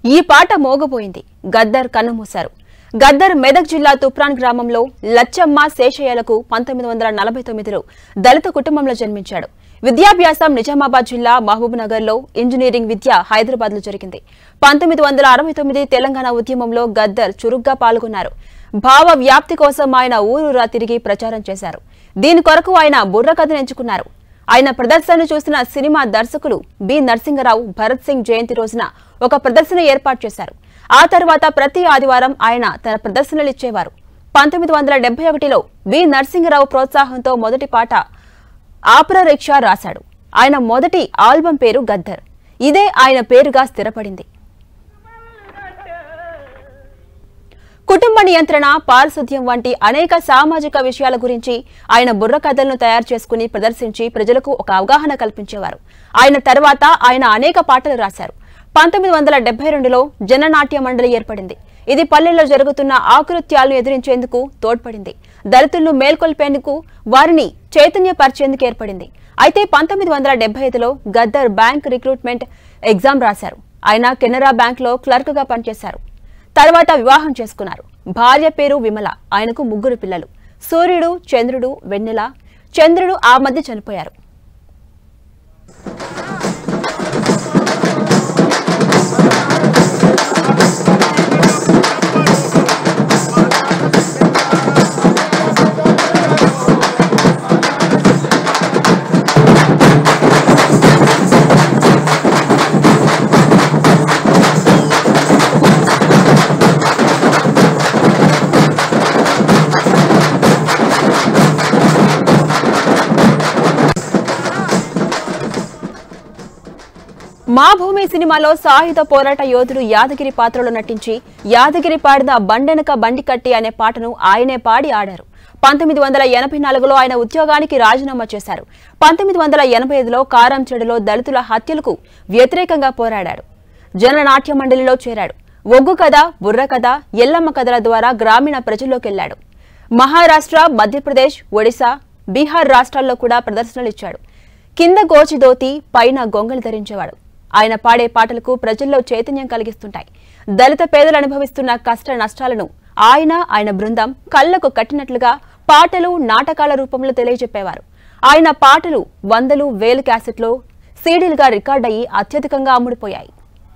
ఈ పాట మోగబోయింది గద్దర్ కన్నుమూశారు గద్దర్ మెదక్ జిల్లా తుప్రాన్ గ్రామంలో లచ్చమ్మ శేషయ్యలకు పంతొమ్మిది వందల నలభై తొమ్మిదిలో దళిత కుటుంబంలో జన్మించాడు విద్యాభ్యాసం నిజామాబాద్ జిల్లా మహబూబ్ నగర్ లో ఇంజనీరింగ్ విద్య హైదరాబాద్ లో జరిగింది పంతొమ్మిది వందల అరవై తొమ్మిది తెలంగాణ ఉద్యమంలో గద్దర్ చురుగ్గా పాల్గొన్నారు భావ వ్యాప్తి కోసం ఆయన ఊరూరా తిరిగి ప్రచారం చేశారు దీని కొరకు ఆయన బుర్రకథను ఎంచుకున్నారు ఆయన ప్రదర్శనను చూసిన సినిమా దర్శకులు బి నరసింగరావు భరత్ సింగ్ జయంతి రోజున ఒక ప్రదర్శన ఏర్పాటు చేశారు ఆ తర్వాత ప్రతి ఆదివారం ఆయన తన ప్రదర్శనలు ఇచ్చేవారు పంతొమ్మిది వందల డెబ్బై ఒకటిలో బి నరసింగరావు ప్రోత్సాహంతో మొదటి పాట ఆపరా రిక్షా రాశాడు ఆయన మొదటి ఆల్బం పేరు గద్దర్ ఇదే ఆయన పేరుగా స్థిరపడింది కుటుంబ నియంత్రణ పారిశుద్ధ్యం వంటి అనేక సామాజిక విషయాల గురించి ఆయన బుర్ర కథలను తయారు చేసుకుని ప్రదర్శించి ప్రజలకు ఒక అవగాహన కల్పించేవారు ఆయన తర్వాత ఆయన అనేక పాటలు రాశారు పంతొమ్మిది వందల డెబ్బై రెండులో జననాట్య మండలి ఏర్పడింది ఇది పల్లెల్లో జరుగుతున్న ఆకృత్యాలను ఎదిరించేందుకు తోడ్పడింది దళితులను మేల్కొల్పేందుకు వారిని చైతన్యపరిచేందుకు ఏర్పడింది అయితే పంతొమ్మిది వందల డెబ్బై ఐదులో గద్దర్ బ్యాంక్ రిక్రూట్మెంట్ ఎగ్జామ్ రాశారు ఆయన కెనరా బ్యాంక్లో క్లర్క్గా పనిచేశారు తర్వాత వివాహం చేసుకున్నారు భార్య పేరు విమల ఆయనకు ముగ్గురు పిల్లలు సూర్యుడు చంద్రుడు వెన్నెల చంద్రుడు ఆ మధ్య చనిపోయారు మా భూమి సినిమాలో సాయుధ పోరాట యోధుడు యాదగిరి పాత్రలో నటించి యాదగిరి పాడిన బండెనక బండి కట్టి అనే పాటను ఆయనే పాడి ఆడారు పంతొమ్మిది వందల ఎనభై నాలుగులో ఆయన ఉద్యోగానికి రాజీనామా చేశారు పంతొమ్మిది వందల ఎనభై ఐదులో కారంచెడులో దళితుల హత్యలకు వ్యతిరేకంగా పోరాడాడు జననాట్య మండలిలో చేరాడు ఒగ్గు కథ బుర్ర కథ ఎల్లమ్మ కథల ద్వారా గ్రామీణ ప్రజల్లోకి వెళ్లాడు మహారాష్ట్ర మధ్యప్రదేశ్ ఒడిశా బీహార్ రాష్ట్రాల్లో కూడా ప్రదర్శనలు ఇచ్చాడు కింద గోచి దోతి పైన గొంగళి ధరించేవాడు ఆయన పాడే పాటలకు ప్రజల్లో చైతన్యం కలిగిస్తుంటాయి దళిత పేదలు అనుభవిస్తున్న కష్ట నష్టాలను ఆయన ఆయన బృందం కళ్లకు కట్టినట్లుగా పాటలు నాటకాల రూపంలో తెలియజెప్పేవారు ఆయన పాటలు వందలు వేలు క్యాసెట్లో సీడీలుగా రికార్డయి అత్యధికంగా అమ్ముడుపోయాయి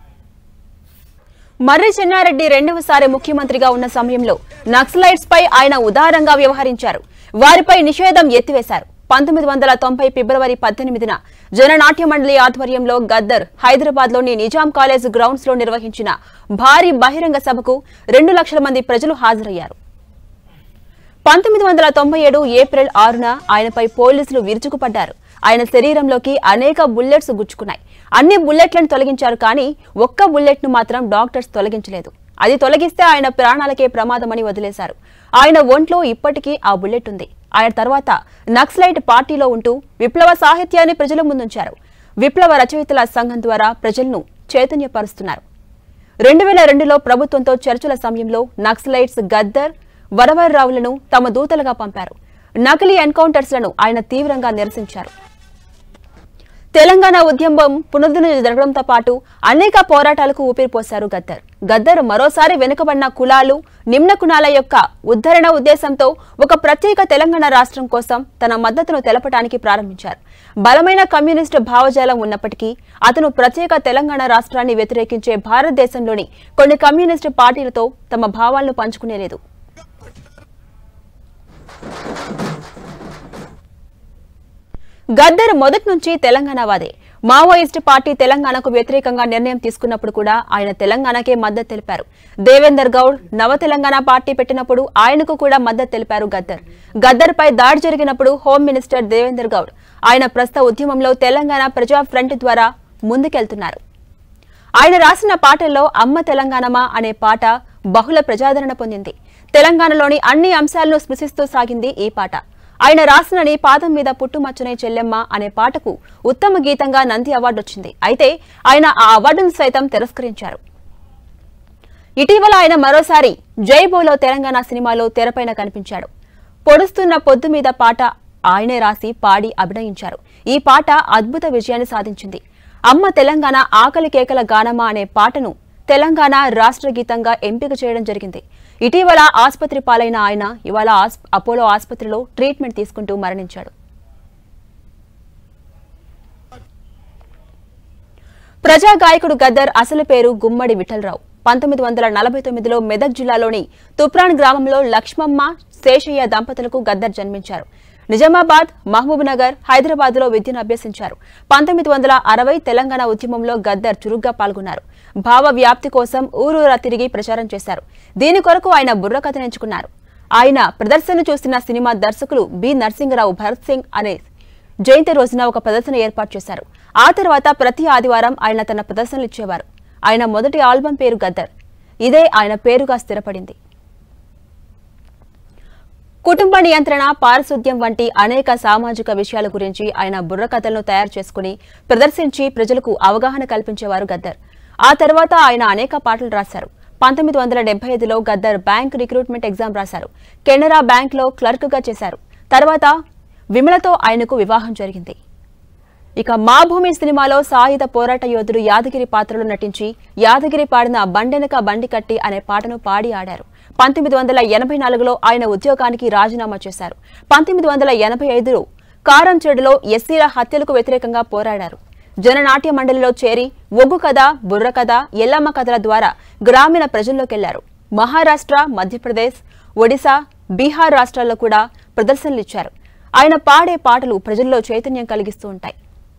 మర్రి చెన్నారెడ్డి రెండవసారి ముఖ్యమంత్రిగా ఉన్న సమయంలో నక్సలైట్స్ పై ఆయన ఉదారంగా వ్యవహరించారు వారిపై నిషేధం ఎత్తివేశారు పంతొమ్మిది వందల తొంభై ఫిబ్రవరి పద్దెనిమిదిన జననాట్య మండలి ఆధ్వర్యంలో గద్దర్ హైదరాబాద్ లోని నిజాం కాలేజ్ గ్రౌండ్స్ లో నిర్వహించిన భారీ బహిరంగ సభకు రెండు లక్షల మంది ప్రజలు హాజరయ్యారు పంతొమ్మిది వందల తొంభై ఏడు ఏప్రిల్ ఆరున ఆయనపై పోలీసులు విరుచుకుపడ్డారు ఆయన శరీరంలోకి అనేక బుల్లెట్స్ గుచ్చుకున్నాయి అన్ని బుల్లెట్లను తొలగించారు కానీ ఒక్క బుల్లెట్ ను మాత్రం డాక్టర్స్ తొలగించలేదు అది తొలగిస్తే ఆయన ప్రాణాలకే ప్రమాదమని వదిలేశారు ఆయన ఒంట్లో ఇప్పటికీ ఆ బుల్లెట్ ఉంది ఆయన తర్వాత నక్సలైట్ పార్టీలో ఉంటూ విప్లవ సాహిత్యాన్ని ప్రజల ముందుంచారు విప్లవ రచయితల సంఘం ద్వారా ప్రజలను చైతన్యపరుస్తున్నారు రెండు వేల రెండులో ప్రభుత్వంతో చర్చల సమయంలో నక్సలైట్స్ గద్దర్ వరవర్రావులను తమ దూతలుగా పంపారు నకిలీ ఎన్కౌంటర్స్లను ఆయన తీవ్రంగా నిరసించారు తెలంగాణ ఉద్యమం పునరుద్ధరణ జరగడంతో పాటు అనేక పోరాటాలకు ఊపిరిపోశారు గద్దర్ గద్దర్ మరోసారి వెనుకబడిన కులాలు నిమ్న కులాల యొక్క ఉద్ధరణ ఉద్దేశంతో ఒక ప్రత్యేక తెలంగాణ రాష్ట్రం కోసం తన మద్దతును తెలపడానికి ప్రారంభించారు బలమైన కమ్యూనిస్టు భావజాలం ఉన్నప్పటికీ అతను ప్రత్యేక తెలంగాణ రాష్ట్రాన్ని వ్యతిరేకించే భారతదేశంలోని కొన్ని కమ్యూనిస్టు పార్టీలతో తమ భావాలను పంచుకునేలేదు గద్దర్ మొదటి నుంచి తెలంగాణవాదే మావోయిస్టు పార్టీ తెలంగాణకు వ్యతిరేకంగా నిర్ణయం తీసుకున్నప్పుడు కూడా ఆయన తెలంగాణకే మద్దతు తెలిపారు దేవేందర్ గౌడ్ నవ తెలంగాణ పార్టీ పెట్టినప్పుడు ఆయనకు కూడా మద్దతు తెలిపారు గద్దర్ గద్దర్ పై దాడి జరిగినప్పుడు హోం మినిస్టర్ దేవేందర్ గౌడ్ ఆయన ప్రస్తుత ఉద్యమంలో తెలంగాణ ప్రజా ఫ్రంట్ ద్వారా ముందుకెళ్తున్నారు ఆయన రాసిన పాటల్లో అమ్మ తెలంగాణమా అనే పాట బహుళ ప్రజాదరణ పొందింది తెలంగాణలోని అన్ని అంశాలను స్పృశిస్తూ సాగింది ఈ పాట ఆయన రాసిన నీ పాదం మీద పుట్టుమచ్చనే చెల్లెమ్మ అనే పాటకు ఉత్తమ గీతంగా నంది అవార్డు వచ్చింది అయితే ఆయన ఆ అవార్డును సైతం తిరస్కరించారు ఇటీవల ఆయన మరోసారి జై బోలో తెలంగాణ సినిమాలో తెరపైన కనిపించాడు పొడుస్తున్న పొద్దు మీద పాట ఆయనే రాసి పాడి అభినయించారు ఈ పాట అద్భుత విజయాన్ని సాధించింది అమ్మ తెలంగాణ ఆకలి కేకల గానమా అనే పాటను తెలంగాణ రాష్ట్ర గీతంగా ఎంపిక చేయడం జరిగింది ఇటీవల ఆసుపత్రి పాలైన ఆయన ఇవాళ ఆస్- అపోలో ఆసుపత్రిలో ట్రీట్మెంట్ తీసుకుంటూ మరణించాడు ప్రజా గాయకుడు గద్దర్ అసలు పేరు గుమ్మడి విఠలరావు పంతొమ్మిది వందల నలభై తొమ్మిదిలో మెదక్ జిల్లాలోని తుప్రాన్ గ్రామంలో లక్ష్మమ్మ శేషయ్య దంపతులకు గద్దర్ జన్మించారు నిజామాబాద్ మహబూబ్ నగర్ హైదరాబాద్ లో విద్యను అభ్యసించారు పంతొమ్మిది వందల అరవై తెలంగాణ ఉద్యమంలో గద్దర్ చురుగ్గా పాల్గొన్నారు భావ వ్యాప్తి కోసం ఊరూరా తిరిగి ప్రచారం చేశారు దీని కొరకు ఆయన బుర్రకథను ఎంచుకున్నారు ఆయన ప్రదర్శన చూసిన సినిమా దర్శకులు బి నరసింగరావు భరత్ సింగ్ అనే జయంతి రోజున ఒక ప్రదర్శన ఏర్పాటు చేశారు ఆ తర్వాత ప్రతి ఆదివారం ఆయన తన ప్రదర్శనలు ఇచ్చేవారు ఆయన మొదటి ఆల్బం పేరు గద్దర్ ఇదే ఆయన పేరుగా స్థిరపడింది కుటుంబ నియంత్రణ పారిశుద్ధ్యం వంటి అనేక సామాజిక విషయాల గురించి ఆయన బుర్రకథలను తయారు చేసుకుని ప్రదర్శించి ప్రజలకు అవగాహన కల్పించేవారు గద్దర్ ఆ తర్వాత ఆయన అనేక పాటలు రాశారు పంతొమ్మిది వందల డెబ్బై ఐదులో గద్దర్ బ్యాంక్ రిక్రూట్మెంట్ ఎగ్జామ్ రాశారు కెనరా బ్యాంక్లో క్లర్క్గా చేశారు తర్వాత విమలతో ఆయనకు వివాహం జరిగింది ఇక మా భూమి సినిమాలో సాయుధ పోరాట యోధుడు యాదగిరి పాత్రలో నటించి యాదగిరి పాడిన బండెనక బండి కట్టి అనే పాటను పాడి ఆడారు పంతొమ్మిది వందల ఎనభై నాలుగులో ఆయన ఉద్యోగానికి రాజీనామా చేశారు పంతొమ్మిది వందల ఎనభై ఐదులో కారంచెడులో ఎస్సీల హత్యలకు వ్యతిరేకంగా పోరాడారు జననాట్య మండలిలో చేరి ఒగ్గు కథ బుర్ర కథ ఎల్లమ్మ కథల ద్వారా గ్రామీణ ప్రజల్లోకెళ్లారు మహారాష్ట్ర మధ్యప్రదేశ్ ఒడిశా బీహార్ రాష్ట్రాల్లో కూడా ప్రదర్శనలు ఇచ్చారు ఆయన పాడే పాటలు ప్రజల్లో చైతన్యం కలిగిస్తూ ఉంటాయి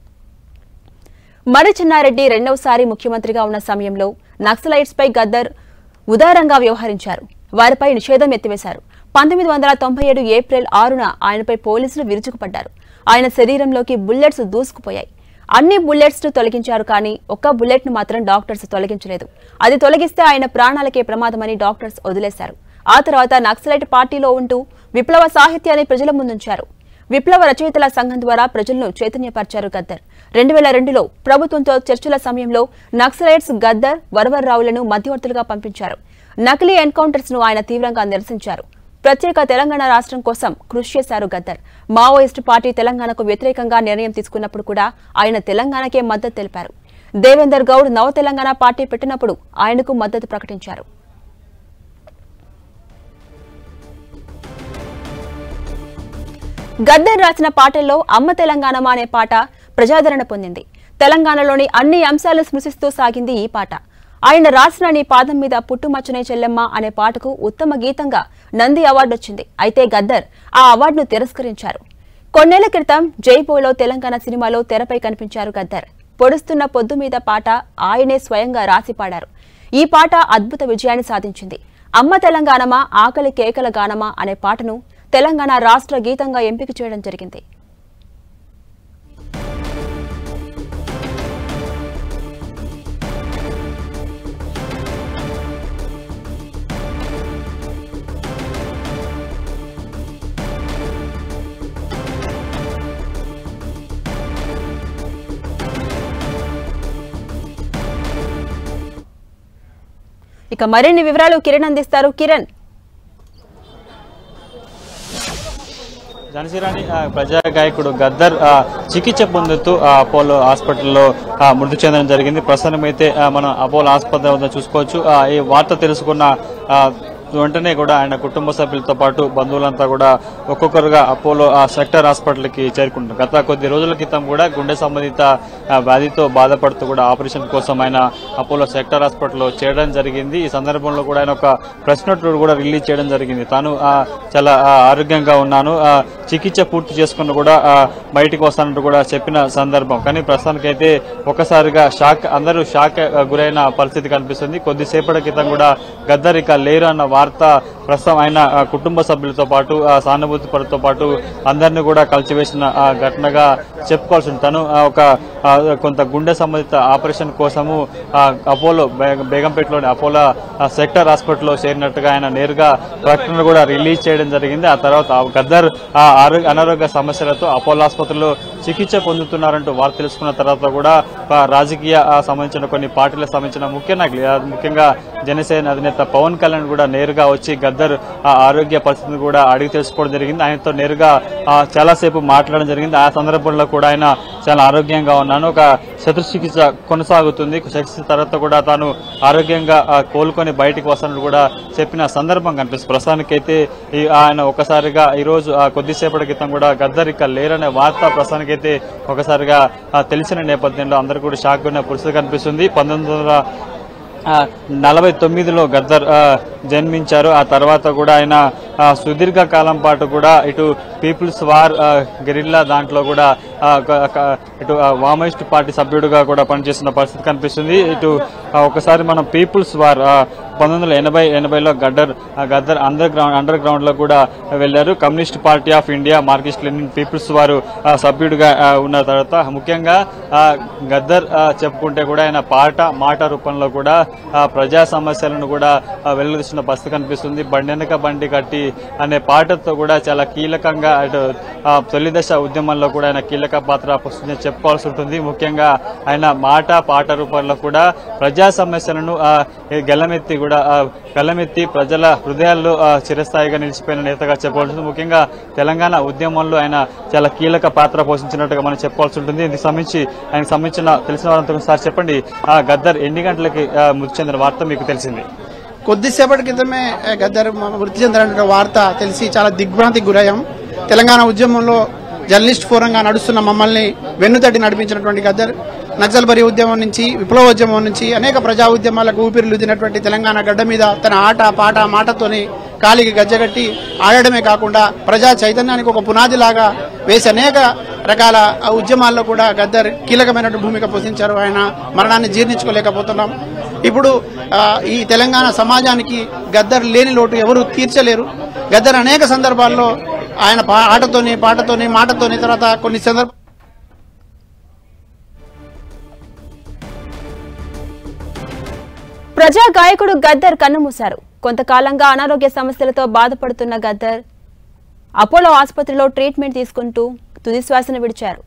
మరి చిన్నారెడ్డి రెండవసారి ముఖ్యమంత్రిగా ఉన్న సమయంలో నక్సలైట్స్ పై గద్దర్ ఉదారంగా వ్యవహరించారు వారిపై నిషేధం ఎత్తివేశారు పంతొమ్మిది వందల తొంభై ఏడు ఏప్రిల్ ఆరున ఆయనపై పోలీసులు విరుచుకుపడ్డారు ఆయన శరీరంలోకి బుల్లెట్స్ దూసుకుపోయాయి అన్ని బుల్లెట్స్ ను తొలగించారు కానీ ఒక్క బుల్లెట్ ను మాత్రం డాక్టర్స్ తొలగించలేదు అది తొలగిస్తే ఆయన ప్రాణాలకే ప్రమాదమని డాక్టర్స్ వదిలేశారు ఆ తర్వాత నక్సలైట్ పార్టీలో ఉంటూ విప్లవ సాహిత్యాన్ని ప్రజల ముందుంచారు విప్లవ రచయితల సంఘం ద్వారా ప్రజలను చైతన్యపరిచారు గద్దర్ రెండు వేల రెండులో ప్రభుత్వంతో చర్చల సమయంలో నక్సలైట్స్ గద్దర్ వరవర్రావులను మధ్యవర్తులుగా పంపించారు నకిలీ ఎన్కౌంటర్స్ ను ఆయన తీవ్రంగా నిరసించారు ప్రత్యేక తెలంగాణ రాష్ట్రం కోసం కృషి చేశారు గద్దర్ మావోయిస్టు పార్టీ తెలంగాణకు వ్యతిరేకంగా నిర్ణయం తీసుకున్నప్పుడు కూడా ఆయన తెలంగాణకే మద్దతు తెలిపారు దేవేందర్ గౌడ్ నవ తెలంగాణ పార్టీ పెట్టినప్పుడు ఆయనకు మద్దతు ప్రకటించారు గద్దర్ రాసిన పాటల్లో అమ్మ తెలంగాణమా అనే పాట ప్రజాదరణ పొందింది తెలంగాణలోని అన్ని అంశాలు స్మృశిస్తూ సాగింది ఈ పాట ఆయన రాసిన నీ పాదం మీద పుట్టుమచ్చనే చెల్లెమ్మ అనే పాటకు ఉత్తమ గీతంగా నంది అవార్డు వచ్చింది అయితే గద్దర్ ఆ అవార్డును తిరస్కరించారు కొన్నేళ్ల క్రితం జైపోలో తెలంగాణ సినిమాలో తెరపై కనిపించారు గద్దర్ పొడుస్తున్న పొద్దు మీద పాట ఆయనే స్వయంగా రాసి పాడారు ఈ పాట అద్భుత విజయాన్ని సాధించింది అమ్మ తెలంగాణమా ఆకలి కేకల గానమా అనే పాటను తెలంగాణ రాష్ట్ర గీతంగా ఎంపిక చేయడం జరిగింది ఇక మరిన్ని వివరాలు కిరణ్ అందిస్తారు కిరణ్ జనసేనాని ఆ, ప్రజా గాయకుడు గద్దర్ ఆ, చికిత్స పొందుతూ ఆ, అపోలో హాస్పిటల్లో ఆ, మృతి చెందడం జరిగింది ప్రస్తుతం అయితే ఆ, మనం అపోలో ఆసుపత్రి వద్ద చూసుకోవచ్చు ఆ, ఈ వార్త తెలుసుకున్న ఆ, వెంటనే కూడా ఆయన కుటుంబ సభ్యులతో పాటు బంధువులంతా కూడా ఒక్కొక్కరుగా అపోలో ఆ, సెక్టర్ హాస్పిటల్కి చేరుకుంటారు గత కొద్ది రోజుల క్రితం కూడా గుండె సంబంధిత ఆ, వ్యాధితో బాధపడుతూ కూడా ఆపరేషన్ కోసం ఆయన అపోలో సెక్టర్ హాస్పిటల్లో చేరడం జరిగింది ఈ సందర్భంలో కూడా ఆయన ఒక ప్రెస్ నోట్ కూడా రిలీజ్ చేయడం జరిగింది తాను ఆ, చాలా ఆ, ఆరోగ్యంగా ఉన్నాను ఆ, చికిత్స పూర్తి చేసుకుని కూడా ఆ, బయటికి వస్తానంటూ కూడా చెప్పిన సందర్భం కానీ ప్రస్తుతానికైతే ఒకసారిగా షాక్ అందరూ షాక్ ఆ, గురైన పరిస్థితి కనిపిస్తుంది కొద్దిసేపటి క్రితం కూడా గద్దర్ ఇక లేరు అన్న వార్త ప్రస్తుతం ఆయన ఆ, కుటుంబ సభ్యులతో పాటు ఆ, సానుభూతి పరులతో పాటు అందరినీ కూడా కలిసివేసిన ఆ, ఘటనగా చెప్పుకోవాల్సి ఉంది తను ఆ, ఒక ఆ, కొంత గుండె సంబంధిత ఆపరేషన్ కోసము ఆ, అపోలో బే- బేగంపేటలోని అపోలో ఆ, సెక్టర్ హాస్పిటల్లో చేరినట్టుగా ఆయన నేరుగా ప్రకటన కూడా రిలీజ్ చేయడం జరిగింది ఆ తర్వాత ఆ గద్దర్ ఆ ఆరోగ్య అనారోగ్య సమస్యలతో అపోలో ఆసుపత్రిలో చికిత్స పొందుతున్నారంటూ వారు తెలుసుకున్న తర్వాత కూడా ఆ, రాజకీయ ఆ, సంబంధించిన కొన్ని పార్టీలకు సంబంధించిన ముఖ్య నాయకులు ఆ, ముఖ్యంగా జనసేన అధినేత పవన్ కళ్యాణ్ కూడా నేరుగా వచ్చి గద్దర్ ఆ, ఆరోగ్య పరిస్థితిని కూడా అడిగి తెలుసుకోవడం జరిగింది ఆయనతో నేరుగా ఆ, చాలాసేపు మాట్లాడడం జరిగింది ఆ సందర్భంలో కూడా ఆయన చాలా ఆరోగ్యంగా ఉన్నాను ఒక శస్త్రచికిత్స కొనసాగుతుంది శస్త్రచికిత్స తర్వాత కూడా తాను ఆరోగ్యంగా ఆ, కోలుకొని బయటికి వస్తానని కూడా చెప్పిన సందర్భం కనిపిస్తుంది ప్రస్తుతానికైతే ఈ ఆయన ఒకసారిగా ఈ రోజు ఆ, కొద్దిసేపటి క్రితం కూడా గద్దర్ ఇక లేరనే వార్త ప్రస్తుతానికైతే ఒకసారిగా ఆ, తెలిసిన నేపథ్యంలో అందరూ కూడా షాక్ ఉన్న పరిస్థితి కనిపిస్తుంది పంతొమ్మిది వందల ఆ, నలభై తొమ్మిదిలో గద్దర్ ఆ, జన్మించారు ఆ తర్వాత కూడా ఆయన ఆ, సుదీర్ఘ కాలం పాటు కూడా ఇటు పీపుల్స్ వార్ ఆ, గెరిల్లా దాంట్లో కూడా ఆ, ఒక- ఒక- ఇటు ఆ, వామోయిస్ట్ పార్టీ సభ్యుడిగా కూడా పనిచేస్తున్న పరిస్థితి కనిపిస్తుంది ఇటు ఆ, ఒకసారి మనం పీపుల్స్ వార్ ఆ, పంతొమ్మిది వందల ఎనభై ఎనభైలో గద్దర్ ఆ, Gaddar under ground under ground లో కూడా వెళ్లారు Communist Party of India Marxist Lenin People's వారు ఆ, సభ్యుడిగా ఆ, ఉన్న తర్వాత ముఖ్యంగా ఆ, గద్దర్ ఆ, చెప్పుకుంటే కూడా ఆయన పాట మాట రూపంలో కూడా ఆ, ప్రజా సమస్యలను కూడా ఆ, వెలుగుతున్న పరిస్థితి కనిపిస్తుంది బండెనక బండి కట్టి అనే పాటతో కూడా చాలా కీలకంగా అటు ఆ, తొలి దశ ఉద్యమంలో కూడా ఆయన కీలక పాత్ర పోషించిందని చెప్పుకోవాల్సి ఉంటుంది ముఖ్యంగా ఆయన మాట పాట రూపంలో కూడా ప్రజా సమస్యలను ఆ, గెలమెత్తి కూడా ఆ, గెలమెత్తి ప్రజల హృదయాల్లో ఆ, చిరస్థాయిగా నిలిచిపోయిన నేతగా చెప్పవలసి ఉంటుంది ముఖ్యంగా తెలంగాణ ఉద్యమంలో ఆయన చాలా కీలక పాత్ర పోషించినట్టుగా మనం చెప్పుకోవాల్సి ఉంటుంది దీనికి సంబంధించి ఆయనకు సంబంధించిన తెలిసిన వారంతా ఒకసారి చెప్పండి ఆ గద్దర్ ఎన్ని గంటలకి ఆ, మృతి చెందిన వార్త మీకు తెలిసింది కొద్దిసేపటి క్రితమే ఆ, గద్దర్ మ- మృతి చెందిన వార్త తెలిసి చాలా దిగ్భ్రాంతికి గురయ్యాం తెలంగాణ ఉద్యమంలో జర్నలిస్ట్ ఫోరంగా నడుస్తున్న మమ్మల్ని వెన్నుతట్టి నడిపించినటువంటి గద్దర్ నక్సల్బరీ ఉద్యమం నుంచి విప్లవోద్యమం నుంచి అనేక ప్రజా ఉద్యమాలకు ఊపిరిలుదినటువంటి తెలంగాణ గడ్డ మీద తన ఆట పాట మాటతోని కాలికి గజ్జగట్టి ఆడడమే కాకుండా ప్రజా చైతన్యానికి ఒక పునాదిలాగా వేసి అనేక రకాల ఆ ఉద్యమాల్లో కూడా గద్దర్ కీలకమైనటువంటి భూమిక పోషించారు ఆయన మరణాన్ని జీర్ణించుకోలేకపోతున్నాం ఇప్పుడు ఆ, ఈ తెలంగాణ సమాజానికి గద్దర్ లేని లోటు ఎవరు తీర్చలేరు గద్దర్ అనేక సందర్భాల్లో ఆయన పా- ఆటతోని పాటతోని మాటతోని తర్వాత కొన్ని సందర్భ ప్రజా గాయకుడు గద్దర్ కన్నుమూశారు కొంతకాలంగా అనారోగ్య సమస్యలతో బాధపడుతున్న గద్దర్ అపోలో ఆసుపత్రిలో ట్రీట్మెంట్ తీసుకుంటూ తుది శ్వాసను విడిచారు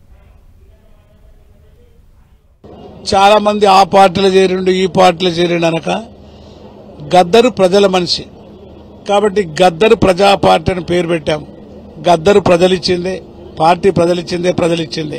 చాలా మంది ఆ పార్టీలో చేరిండు ఈ పార్టీలో చేరిండు అనక గద్దరు ప్రజల మనిషి కాబట్టి గద్దరు ప్రజా పార్టీ అని పేరు పెట్టాం గద్దరు ప్రజలిచ్చిందే పార్టీ ప్రజలిచ్చిందే ప్రజలిచ్చిందే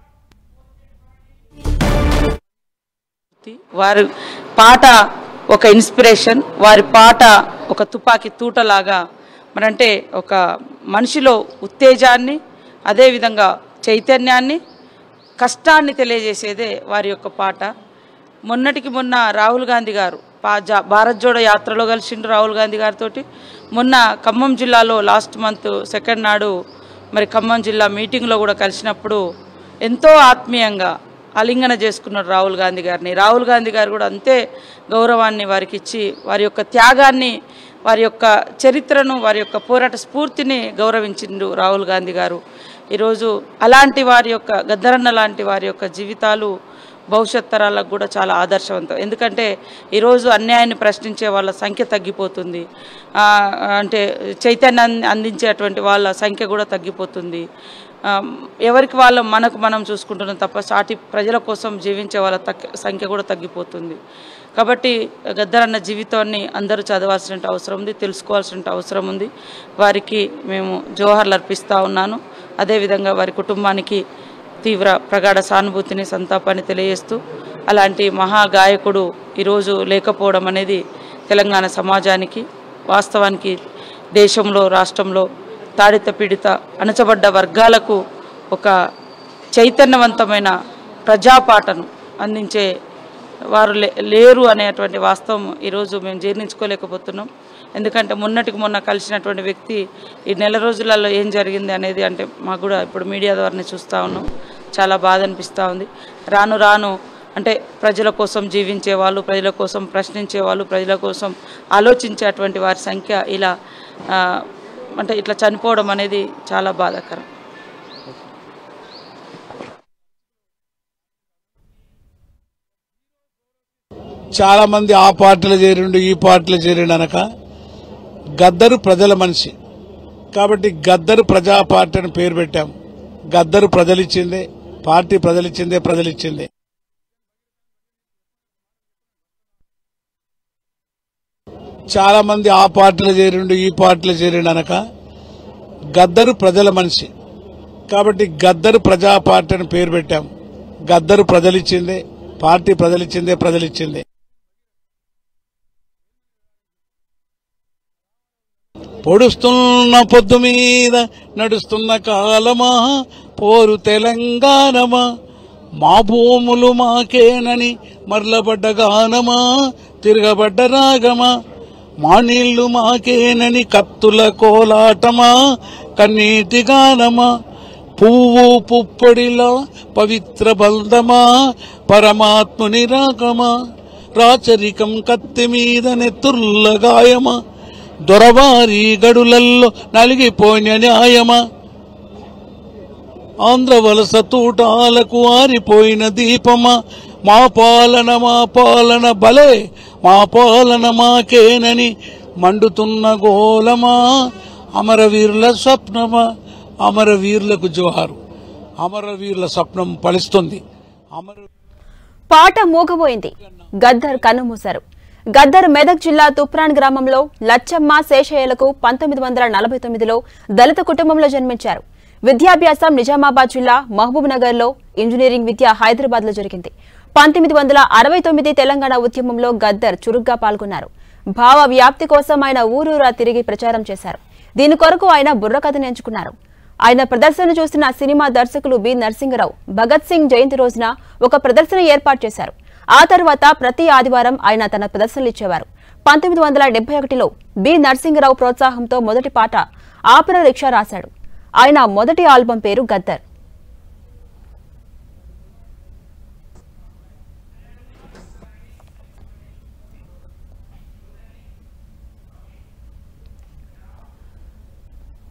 వారి పాట ఒక ఇన్స్పిరేషన్ వారి పాట ఒక తుపాకీ తూటలాగా మరంటే ఒక మనిషిలో ఉత్తేజాన్ని అదేవిధంగా చైతన్యాన్ని కష్టాన్ని తెలియజేసేదే వారి యొక్క పాట మొన్నటికి మొన్న రాహుల్ గాంధీ గారు పా- జా- భారత్ జోడో యాత్రలో కలిసిండు రాహుల్ గాంధీ గారితో మొన్న ఖమ్మం జిల్లాలో లాస్ట్ మంత్ సెకండ్ నాడు మరి ఖమ్మం జిల్లా మీటింగ్లో కూడా కలిసినప్పుడు ఎంతో ఆత్మీయంగా ఆలింగన చేసుకున్నారు రాహుల్ గాంధీ గారిని రాహుల్ గాంధీ గారు కూడా అంతే గౌరవాన్ని వారికి ఇచ్చి వారి యొక్క త్యాగాన్ని వారి యొక్క చరిత్రను వారి యొక్క పోరాట స్ఫూర్తిని గౌరవించిండు రాహుల్ గాంధీ గారు ఈరోజు అలాంటి వారి యొక్క గద్దరన్న లాంటి వారి యొక్క జీవితాలు భవిష్యత్ తరాలకు కూడా చాలా ఆదర్శవంతం ఎందుకంటే ఈరోజు అన్యాయాన్ని ప్రశ్నించే వాళ్ళ సంఖ్య తగ్గిపోతుంది ఆ, అంటే చైతన్యాన్ని అందించేటువంటి వాళ్ళ సంఖ్య కూడా తగ్గిపోతుంది ఆ, ఎవరికి వాళ్ళ మనకు మనం చూసుకుంటున్నాం తప్ప సాటి ప్రజల కోసం జీవించే వాళ్ళ తక్- సంఖ్య కూడా తగ్గిపోతుంది కాబట్టి గద్దరన్న జీవితాన్ని అందరూ చదవాల్సిన అవసరం ఉంది తెలుసుకోవాల్సిన అవసరం ఉంది వారికి మేము జోహార్లు అర్పిస్తూ ఉన్నాను అదేవిధంగా వారి కుటుంబానికి తీవ్ర ప్రగాఢ సానుభూతిని సంతాపాన్ని తెలియజేస్తూ అలాంటి మహా గాయకుడు ఈరోజు లేకపోవడం అనేది తెలంగాణ సమాజానికి వాస్తవానికి దేశంలో రాష్ట్రంలో తాడిత పీడిత అణచబడ్డ వర్గాలకు ఒక చైతన్యవంతమైన ప్రజాపాటను అందించే వారు లే లేరు అనేటువంటి వాస్తవం ఈరోజు మేము జీర్ణించుకోలేకపోతున్నాం ఎందుకంటే మొన్నటికి మొన్న కలిసినటువంటి వ్యక్తి ఈ నెల రోజులలో ఏం జరిగింది అనేది అంటే మాకు కూడా ఇప్పుడు మీడియా ద్వారానే చూస్తూ ఉన్నాం చాలా బాధ అనిపిస్తూ ఉంది రాను రాను అంటే ప్రజల కోసం జీవించే వాళ్ళు ప్రజల కోసం ప్రశ్నించే వాళ్ళు ప్రజల కోసం ఆలోచించేటువంటి వారి సంఖ్య ఇలా ఆ, అంటే ఇట్లా చనిపోవడం అనేది చాలా బాధాకరం చాలా మంది ఆ పార్టీలో చేరిండు ఈ పార్టీలో చేరిండు అనక గద్దరు ప్రజల మనిషి కాబట్టి గద్దరు ప్రజా పార్టీ అని పేరు పెట్టాం గద్దరు ప్రజలిచ్చిందే పార్టీ ప్రజలిచ్చిందే ప్రజలిచ్చిందే చాలా మంది ఆ పార్టీలో చేరిండు ఈ పార్టీలో చేరిండు అనక గద్దరు ప్రజల మనిషి కాబట్టి గద్దరు ప్రజా పార్టీ అని పేరు పెట్టాం గద్దరు ప్రజలిచ్చిందే పార్టీ ప్రజలిచ్చిందే ప్రజలిచ్చిందే పొడుస్తున్న పొద్దు మీద నడుస్తున్న కాలమా పోరు తెలంగాణమా మా భూములు మాకేనని మరలబడ్డ గానమా తిరగబడ్డ రాగమా మా నీళ్లు మాకేనని కత్తుల కోలాటమా కన్నీటి గానమా పువ్వు పుప్పొడిలా పవిత్ర బంధమా పరమాత్ముని రాగమా రాచరికం కత్తి మీద నెత్తుర్ల గాయమా దొరవారి గడులల్లో నలిగిపోయిన న్యాయమా ఆంధ్ర వలస తూటాలకు ఆరిపోయిన దీపమా మా పాలన మా పాలన బలే మా పాలన మాకేనని మండుతున్న గోలమా అమరవీరుల స్వప్నమా అమరవీరులకు జోహారు అమరవీరుల స్వప్నం ఫలిస్తుంది అమర పాట మూగబోయింది గద్దర్ కన్నుమూశారు గద్దర్ మెదక్ జిల్లా తుప్రాన్ గ్రామంలో లచ్చమ్మ శేషయ్యలకు పంతొమ్మిది వందల నలభై తొమ్మిదిలో దళిత కుటుంబంలో జన్మించారు విద్యాభ్యాసం నిజామాబాద్ జిల్లా మహబూబ్ నగర్ లో ఇంజనీరింగ్ విద్య హైదరాబాద్ లో జరిగింది పంతొమ్మిది వందల అరవై తొమ్మిది తెలంగాణ ఉద్యమంలో గద్దర్ చురుగ్గా పాల్గొన్నారు భావ వ్యాప్తి కోసం ఆయన ఊరూరా తిరిగి ప్రచారం చేశారు దీని కొరకు ఆయన బుర్రకథను ఎంచుకున్నారు ఆయన ప్రదర్శన చూసిన సినిమా దర్శకులు బి నరసింహరావు భగత్ సింగ్ జయంతి రోజున ఒక ప్రదర్శన ఏర్పాటు చేశారు ఆ తర్వాత ప్రతి ఆదివారం ఆయన తన ప్రదర్శనలు ఇచ్చేవారు పంతొమ్మిది వందల డెబ్బై ఒకటిలో బి నరసింహరావు ప్రోత్సాహంతో మొదటి పాట ఆపర రిక్షా రాశాడు ఆయన మొదటి ఆల్బం పేరు గద్దర్